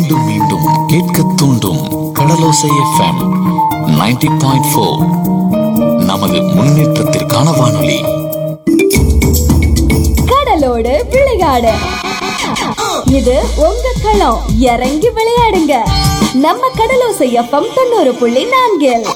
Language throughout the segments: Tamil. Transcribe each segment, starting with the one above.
மீண்டும் மீண்டும் கேட்க தூண்டும் கடலோசை எஃப்எம் 90.4 பாயிண்ட் ஃபோர் நமது முன்னேற்றத்திற்கான வானொலி கடலோடு விளையாடு இது உங்க களம் இறங்கி விளையாடுங்க நம்ம கடலோசை எஃப்எம் தொண்ணூறு புள்ளி நான்கில்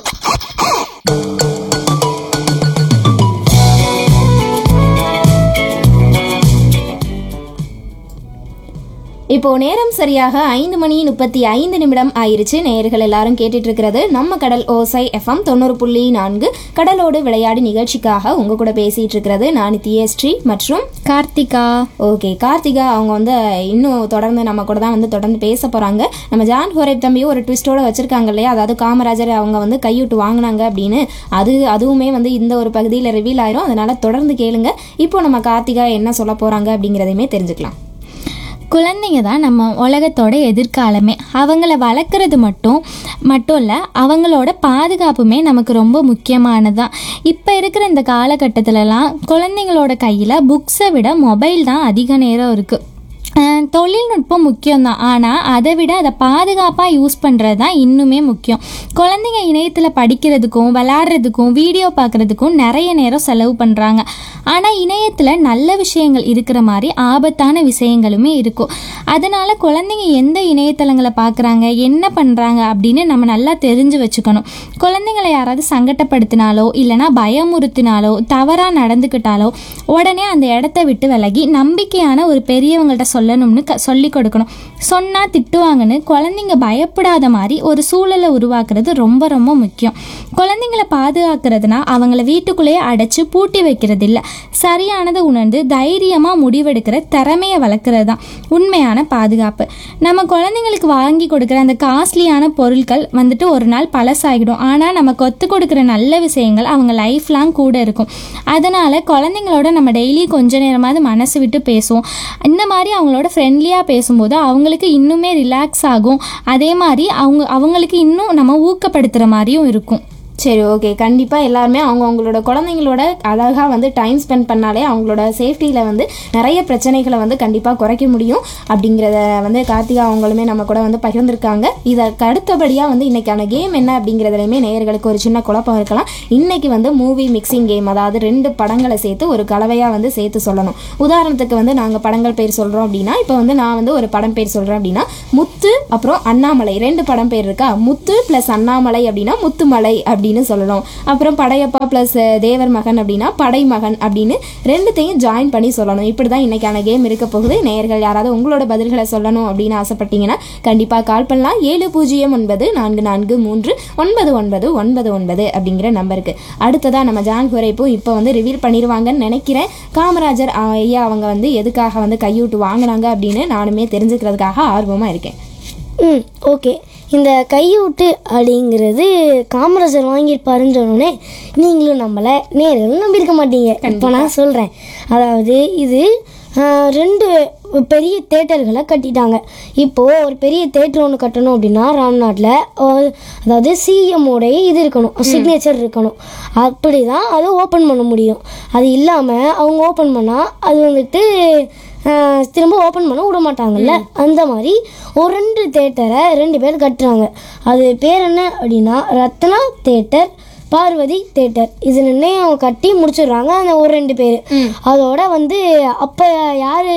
இப்போ நேரம் சரியாக ஐந்து மணி முப்பத்தி ஐந்து நிமிடம் ஆயிருச்சு நேயர்கள் எல்லாரும் கேட்டுட்டு இருக்கிறது நம்ம கடல் ஓசை எஃப்எம் தொண்ணூறு புள்ளி நான்கு கடலோடு விளையாடி நிகழ்ச்சிக்காக உங்க கூட பேசிட்டு இருக்கிறது நான் தியஸ்ரீ மற்றும் கார்த்திகா ஓகே கார்த்திகா அவங்க வந்து இன்னும் தொடர்ந்து நம்ம கூட தான் வந்து தொடர்ந்து பேச போறாங்க நம்ம ஜான் ஹோரேப் தம்பியும் ஒரு ட்விஸ்டோட வச்சிருக்காங்க இல்லையா அதாவது காமராஜர் அவங்க வந்து கைவிட்டு வாங்கினாங்க அப்படின்னு அது அதுவுமே வந்து இந்த ஒரு பகுதியில் ரிவீல் ஆயிரும் அதனால தொடர்ந்து கேளுங்க இப்போ நம்ம கார்த்திகா என்ன சொல்ல போறாங்க அப்படிங்கிறதையுமே தெரிஞ்சுக்கலாம் குழந்தைங்க தான் நம்ம உலகத்தோட எதிர்காலமே அவங்கள வளர்க்குறது மட்டும் மட்டும் இல்லை அவங்களோட பாதுகாப்புமே நமக்கு ரொம்ப முக்கியமானதுதான் இப்போ இருக்கிற இந்த காலகட்டத்திலலாம் குழந்தைங்களோட கையில் புக்ஸை விட மொபைல் தான் அதிக நேரம் இருக்குது அஹ் தொழில்நுட்பம் முக்கியம்தான் ஆனால் அதை விட அதை பாதுகாப்பாக யூஸ் பண்ணுறது தான் இன்னுமே முக்கியம் குழந்தைங்க இணையத்தில் படிக்கிறதுக்கும் விளையாடுறதுக்கும் வீடியோ பார்க்குறதுக்கும் நிறைய நேரம் செலவு பண்ணுறாங்க ஆனால் இணையத்தில் நல்ல விஷயங்கள் இருக்கிற மாதிரி ஆபத்தான விஷயங்களுமே இருக்கும் அதனால் குழந்தைங்க எந்த இணையதளங்களை பார்க்குறாங்க என்ன பண்ணுறாங்க அப்படின்னு நம்ம நல்லா தெரிஞ்சு வச்சுக்கணும் குழந்தைங்களை யாராவது சங்கடப்படுத்தினாலோ இல்லைனா பயமுறுத்தினாலோ தவறாக நடந்துக்கிட்டாலோ உடனே அந்த இடத்த விட்டு விலகி நம்பிக்கையான ஒரு பெரியவங்கள்ட்ட சொல்லணும்னு க சொல்லி கொடுக்கணும் சொன்னால் திட்டுவாங்கன்னு குழந்தைங்க பயப்படாத மாதிரி ஒரு சூழலை உருவாக்குறது ரொம்ப ரொம்ப முக்கியம் குழந்தைங்களை பாதுகாக்கிறதுனா அவங்கள வீட்டுக்குள்ளேயே அடைச்சி பூட்டி வைக்கிறது இல்லை சரியானதை உணர்ந்து தைரியமாக முடிவெடுக்கிற திறமையை வளர்க்குறது தான் உண்மையான பாதுகாப்பு நம்ம குழந்தைங்களுக்கு வாங்கி கொடுக்குற அந்த காஸ்ட்லியான பொருட்கள் வந்துட்டு ஒரு நாள் பழசாகிடும் ஆனால் நம்ம கொத்து கொடுக்குற நல்ல விஷயங்கள் அவங்க லைஃப் லாங் கூட இருக்கும் அதனால் குழந்தைங்களோட நம்ம டெய்லி கொஞ்ச நேரமாவது மனசு விட்டு பேசுவோம் இந்த மாதிரி அவங்களோட ஃப்ரெண்ட்லியாக பேசும்போது அவங்களுக்கு இன்னுமே ரிலாக்ஸ் ஆகும் அதே மாதிரி அவங்க அவங்களுக்கு இன்னும் நம்ம ஊக்கப்படுத்துகிற மாதிரியும் இருக்கும் சரி ஓகே கண்டிப்பாக எல்லாருமே அவங்க அவங்களோட குழந்தைங்களோட அழகாக வந்து டைம் ஸ்பெண்ட் பண்ணாலே அவங்களோட சேஃப்டியில் வந்து நிறைய பிரச்சனைகளை வந்து கண்டிப்பாக குறைக்க முடியும் அப்படிங்கிறத வந்து கார்த்திகா அவங்களுமே நம்ம கூட வந்து பகிர்ந்திருக்காங்க இதற்கு அடுத்தபடியாக வந்து இன்னைக்கான கேம் என்ன அப்படிங்கிறதுலையுமே நேயர்களுக்கு ஒரு சின்ன குழப்பம் இருக்கலாம் இன்னைக்கு வந்து மூவி மிக்சிங் கேம் அதாவது ரெண்டு படங்களை சேர்த்து ஒரு கலவையாக வந்து சேர்த்து சொல்லணும் உதாரணத்துக்கு வந்து நாங்கள் படங்கள் பேர் சொல்கிறோம் அப்படின்னா இப்போ வந்து நான் வந்து ஒரு படம் பேர் சொல்கிறேன் அப்படின்னா முத்து அப்புறம் அண்ணாமலை ரெண்டு படம் பேர் இருக்கா முத்து ப்ளஸ் அண்ணாமலை அப்படின்னா முத்துமலை அப்படின்னு சொல்லணும் அப்புறம் படையப்பா ப்ளஸ் தேவர் மகன் அப்படின்னா படை மகன் அப்படின்னு ரெண்டுத்தையும் ஜாயின் பண்ணி சொல்லணும் இப்படி தான் இன்னைக்கான கேம் இருக்க போகுது நேயர்கள் யாராவது உங்களோட பதில்களை சொல்லணும் அப்படின்னு ஆசைப்பட்டீங்கன்னா கண்டிப்பாக கால் பண்ணலாம் ஏழு பூஜ்ஜியம் ஒன்பது நான்கு நான்கு மூன்று ஒன்பது ஒன்பது ஒன்பது ஒன்பது அப்படிங்கிற நம்பருக்கு அடுத்ததாக நம்ம ஜான் குறைப்பும் இப்போ வந்து ரிவீல் பண்ணிடுவாங்கன்னு நினைக்கிறேன் காமராஜர் ஆ, ஐயா அவங்க வந்து எதுக்காக வந்து கையூட்டு வாங்கினாங்க அப்படின்னு நானுமே தெரிஞ்சுக்கிறதுக்காக ஆர்வமாக இருக்கேன் ம் ஓகே இந்த கையூட்டு அப்படிங்கிறது காமராஜர் வாங்கியிருப்பாருன்னு சொன்னோடனே நீங்களும் நம்மளை நேர்களும் நம்பியிருக்க மாட்டீங்க இப்போ நான் சொல்கிறேன் அதாவது இது ஆ, ரெண்டு பெரிய தேட்டர்களை கட்டிட்டாங்க இப்போது ஒரு பெரிய தேட்டர் ஒன்று கட்டணும் அப்படின்னா ராம்நாட்டில் அதாவது சிஎம்மோடைய இது இருக்கணும் சிக்னேச்சர் இருக்கணும் அப்படி தான் அதை ஓப்பன் பண்ண முடியும் அது இல்லாமல் அவங்க ஓப்பன் பண்ணால் அது வந்துட்டு ஆஹ் திரும்ப ஓப்பன் பண்ண விட மாட்டாங்கல்ல அந்த மாதிரி ஒரு ரெண்டு தேட்டரை ரெண்டு பேர் கட்டுறாங்க அது பேர் என்ன அப்படின்னா ரத்னா தேட்டர் பார்வதி தேட்டர் இது ரெண்டையும் கட்டி முடிச்சிடுறாங்க அந்த ஒரு ரெண்டு பேர் அதோட வந்து அப்போ யார்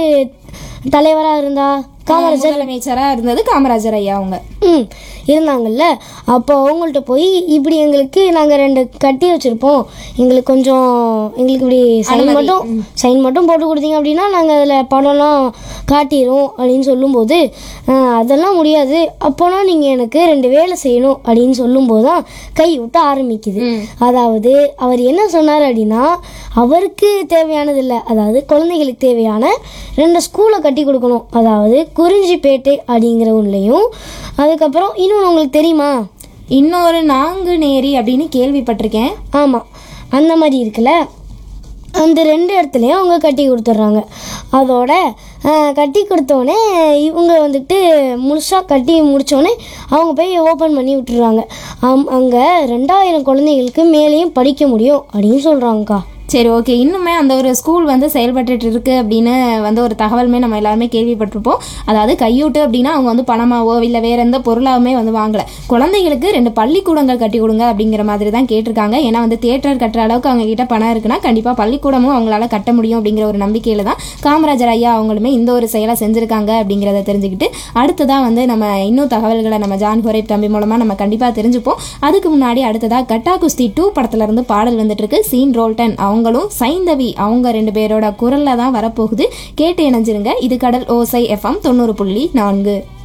தலைவராக இருந்தா காமராஜர் முதலமைச்சராக இருந்தது காமராஜர் ஐயா அவங்க ம் இருந்தாங்கல்ல அப்போ அவங்கள்ட்ட போய் இப்படி எங்களுக்கு நாங்கள் ரெண்டு கட்டி வச்சுருப்போம் எங்களுக்கு கொஞ்சம் எங்களுக்கு இப்படி சைன் மட்டும் சைன் மட்டும் போட்டு கொடுத்தீங்க அப்படின்னா நாங்கள் அதில் படம்லாம் காட்டிடுவோம் அப்படின்னு சொல்லும்போது "ஆஹ், அதெல்லாம் முடியாது அப்போனா நீங்கள் எனக்கு ரெண்டு வேலை செய்யணும் அப்படின்னு சொல்லும்போது தான் கை விட்டு ஆரம்பிக்குது அதாவது அவர் என்ன சொன்னார் அப்படின்னா அவருக்கு தேவையானது இல்லை அதாவது குழந்தைகளுக்கு தேவையான ரெண்டு ஸ்கூலை கட்டி கொடுக்கணும் அதாவது குறிஞ்சிப்பேட்டை அப்படிங்கிற ஒன்றுலையும் அதுக்கப்புறம் இன்னொன்று உங்களுக்கு தெரியுமா இன்னொரு நான்கு நேரி அப்படின்னு கேள்விப்பட்டிருக்கேன் ஆமாம் அந்த மாதிரி இருக்குல்ல அந்த ரெண்டு இடத்துலையும் அவங்க கட்டி கொடுத்துட்றாங்க அதோட ஆஹ், கட்டி கொடுத்தோடனே இவங்க வந்துட்டு முழுசாக கட்டி முடித்தோடனே அவங்க போய் ஓப்பன் பண்ணி விட்டுறாங்க அங்கே ரெண்டாயிரம் குழந்தைகளுக்கு மேலேயும் படிக்க முடியும் அப்படின்னு சொல்கிறாங்கக்கா சரி ஓகே இன்னுமே அந்த ஒரு ஸ்கூல் வந்து செயல்பட்டுட்டு இருக்கு அப்படின்னு வந்து ஒரு தகவலுமே நம்ம எல்லாருமே கேள்விப்பட்டிருப்போம் அதாவது கையூட்டு அப்படின்னா அவங்க வந்து பணமாவோ இல்லை வேற எந்த பொருளாவுமே வந்து வாங்கல குழந்தைகளுக்கு ரெண்டு பள்ளிக்கூடங்கள் கட்டி கொடுங்க அப்படிங்கிற மாதிரி தான் கேட்டிருக்காங்க ஏன்னா வந்து தியேட்டர் கட்டுற அளவுக்கு அவங்க கிட்ட பணம் இருக்குன்னா கண்டிப்பாக பள்ளிக்கூடமும் அவங்களால கட்ட முடியும் அப்படிங்கிற ஒரு நம்பிக்கையில தான் காமராஜர் ஐயா அவங்களுமே இந்த ஒரு செயலை செஞ்சிருக்காங்க அப்படிங்கிறத தெரிஞ்சுக்கிட்டு அடுத்ததாக வந்து நம்ம இன்னும் தகவல்களை நம்ம ஜான் ஹொரேப் தம்பி மூலமாக நம்ம கண்டிப்பாக தெரிஞ்சுப்போம் அதுக்கு முன்னாடி அடுத்ததாக கட்டா குஸ்தி டூ படத்துல இருந்து பாடல் வந்துட்டு இருக்கு சீன் ரோல்டன் அவங்களும் சைந்தவி அவங்க ரெண்டு பேரோட குரல்ல தான் வரப்போகுது கேட்டு இணைஞ்சிருங்க இது கடல் ஓசை எஃப்எம் தொண்ணூறு புள்ளி நான்கு